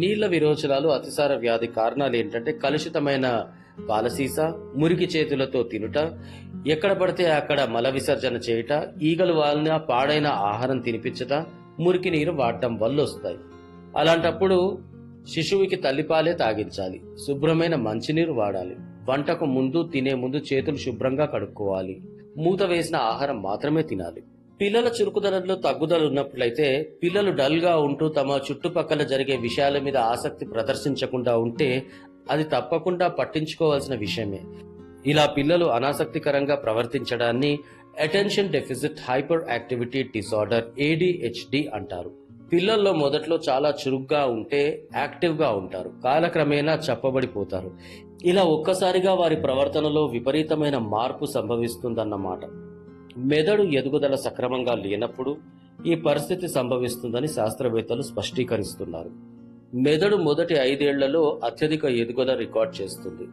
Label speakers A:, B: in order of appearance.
A: నీళ్ల విరోచనాలు అతిసార వ్యాధి కారణాలు ఏంటంటే కలుషితమైన పాలసీస మురికి చేతులతో తినుట ఎక్కడ పడితే అక్కడ మల విసర్జన చేయుట ఈగలు వాలిన పాడైన ఆహారం తినిపించట మురికి నీరు వాడటం వల్ల వస్తాయి అలాంటప్పుడు శిశువుకి తల్లిపాలే తాగించాలి శుభ్రమైన మంచినీరు వాడాలి వంటకు ముందు తినే ముందు చేతులు శుభ్రంగా కడుక్కోవాలి మూత వేసిన ఆహారం మాత్రమే తినాలి పిల్లల చురుకుదనంలో తగ్గుదల ఉన్నట్లయితే పిల్లలు డల్ గా ఉంటూ తమ చుట్టుపక్కల జరిగే విషయాల మీద ఆసక్తి ప్రదర్శించకుండా ఉంటే అది తప్పకుండా పట్టించుకోవాల్సిన విషయమే ఇలా పిల్లలు అనాసక్తికరంగా ప్రవర్తించడాన్ని attention deficit hyper activity disorder ADHD అంటారు పిల్లల్లో మొదట్లో చాలా చురుగ్గా ఉంటే యాక్టివ్ గా ఉంటారు కాలక్రమేణా చెప్పబడిపోతారు ఇలా ఒక్కసారిగా వారి ప్రవర్తనలో విపరీతమైన మార్పు సంభవిస్తుందన్నమాట మెదడు ఎదుగుదల సక్రమంగా లేనప్పుడు ఈ పరిస్థితి సంభవిస్తుందని శాస్త్రవేత్తలు స్పష్టీకరిస్తున్నారు మెదడు మొదటి ఐదేళ్లలో అత్యధిక ఎదుగుదల రికార్డ్ చేస్తుంది